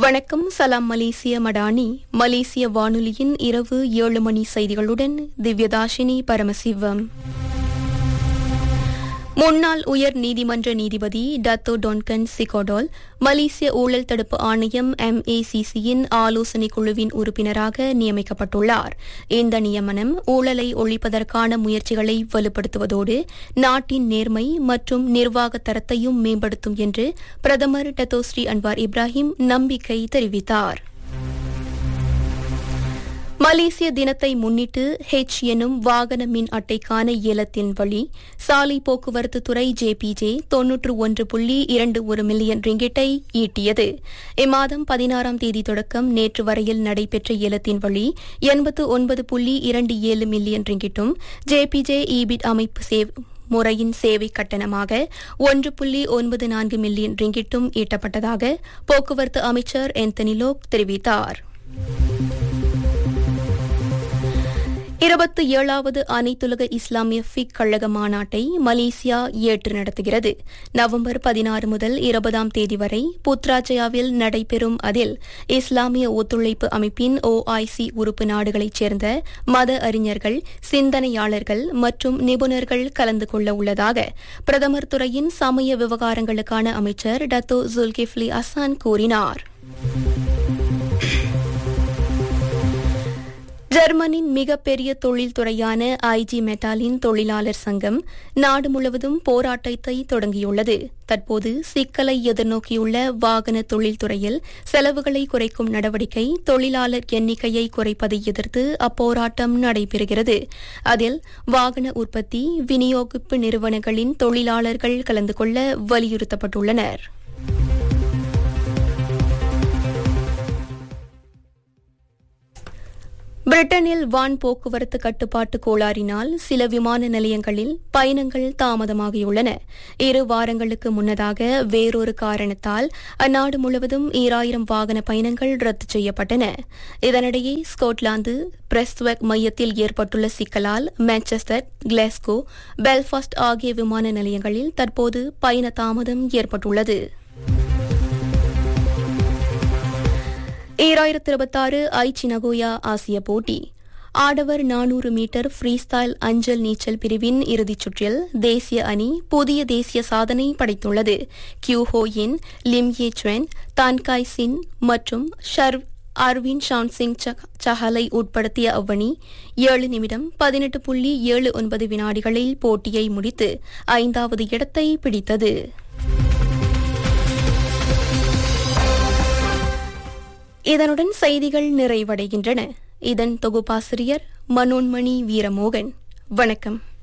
வணக்கம் சலாம் மலேசிய மடானி மலேசிய வானொலியின் இரவு ஏழு மணி செய்திகளுடன் திவ்யதாஷினி பரமசிவம் முன்னாள் உயர் நீதிமன்ற நீதிபதி டத்தோ டொன்கன் சிகோடோல் மலேசிய ஊழல் தடுப்பு ஆணையம் எம்ஏசிசியின் ஆலோசனை குழுவின் உறுப்பினராக நியமிக்கப்பட்டுள்ளார் இந்த நியமனம் ஊழலை ஒழிப்பதற்கான முயற்சிகளை வலுப்படுத்துவதோடு நாட்டின் நேர்மை மற்றும் நிர்வாக தரத்தையும் மேம்படுத்தும் என்று பிரதமர் டத்தோஸ்ரீ அன்வார் இப்ராஹிம் நம்பிக்கை தெரிவித்தார் மலேசிய தினத்தை முன்னிட்டு ஹெச் எனும் வாகன மின் அட்டைக்கான ஏலத்தின் வழி சாலை போக்குவரத்து துறை ஜேபிஜே தொன்னூற்று ஒன்று புள்ளி இரண்டு ஒரு மில்லியன் ரிங்கிட்டை ஈட்டியது இம்மாதம் பதினாறாம் தேதி தொடக்கம் நேற்று வரையில் நடைபெற்ற ஏலத்தின் வழி எண்பத்து ஒன்பது புள்ளி இரண்டு ஏழு மில்லியன் ரிங்கிட்டும் ஜேபிஜே இபிட் அமைப்பு சேவ் முறையின் சேவை கட்டணமாக ஒன்று புள்ளி ஒன்பது நான்கு மில்லியன் ரிங்கிட்டும் ஈட்டப்பட்டதாக போக்குவரத்து அமைச்சர் எந்தனிலோக் தெரிவித்தார் இருபத்தி ஏழாவது அனைத்துலக இஸ்லாமிய ஃபிக் கழக மாநாட்டை மலேசியா ஏற்று நடத்துகிறது நவம்பர் பதினாறு முதல் இருபதாம் தேதி வரை புத்ராஜயாவில் நடைபெறும் அதில் இஸ்லாமிய ஒத்துழைப்பு அமைப்பின் ஓஐசி உறுப்பு நாடுகளைச் சேர்ந்த மத அறிஞர்கள் சிந்தனையாளர்கள் மற்றும் நிபுணர்கள் கலந்து கொள்ள உள்ளதாக பிரதமர் துறையின் சமய விவகாரங்களுக்கான அமைச்சர் டத்தோ ஜுல்கிஃப்லி அசான் கூறினார் ஜெர்மனின் மிகப்பெரிய தொழில்துறையான ஐஜி மெட்டாலின் தொழிலாளர் சங்கம் நாடு முழுவதும் போராட்டத்தை தொடங்கியுள்ளது தற்போது சிக்கலை எதிர்நோக்கியுள்ள வாகன தொழில்துறையில் செலவுகளை குறைக்கும் நடவடிக்கை தொழிலாளர் எண்ணிக்கையை குறைப்பதை எதிர்த்து அப்போராட்டம் நடைபெறுகிறது அதில் வாகன உற்பத்தி விநியோகிப்பு நிறுவனங்களின் தொழிலாளர்கள் கலந்து கொள்ள வலியுறுத்தப்பட்டுள்ளனா் பிரிட்டனில் வான் போக்குவரத்து கட்டுப்பாட்டு கோளாறினால் சில விமான நிலையங்களில் பயணங்கள் தாமதமாகியுள்ளன இரு வாரங்களுக்கு முன்னதாக வேறொரு காரணத்தால் அந்நாடு முழுவதும் ஈராயிரம் வாகன பயணங்கள் ரத்து செய்யப்பட்டன இதனிடையே ஸ்கொட்லாந்து பிரஸ்வெக் மையத்தில் ஏற்பட்டுள்ள சிக்கலால் மான்செஸ்டர் கிளாஸ்கோ பெல்ஃபாஸ்ட் ஆகிய விமான நிலையங்களில் தற்போது பயண தாமதம் ஏற்பட்டுள்ளது ஈராயிரத்து இருபத்தாறு ஐச்சி நகோயா ஆசிய போட்டி ஆடவர் நானூறு மீட்டர் ஃப்ரீ ஸ்டைல் அஞ்சல் நீச்சல் பிரிவின் இறுதிச் சுற்றில் தேசிய அணி புதிய தேசிய சாதனை படைத்துள்ளது கியூ ஹோயின் லிம் யே ச்வென் தான்காய் சின் மற்றும் ஷர்வ் அர்வின் ஷான் சிங் சஹலை உட்படுத்திய அவ்வணி ஏழு நிமிடம் பதினெட்டு புள்ளி ஏழு ஒன்பது வினாடிகளில் போட்டியை முடித்து ஐந்தாவது இடத்தை பிடித்தது இதனுடன் செய்திகள் நிறைவடைகின்றன இதன் தொகுப்பாசிரியர் மனோன்மணி வீரமோகன் வணக்கம்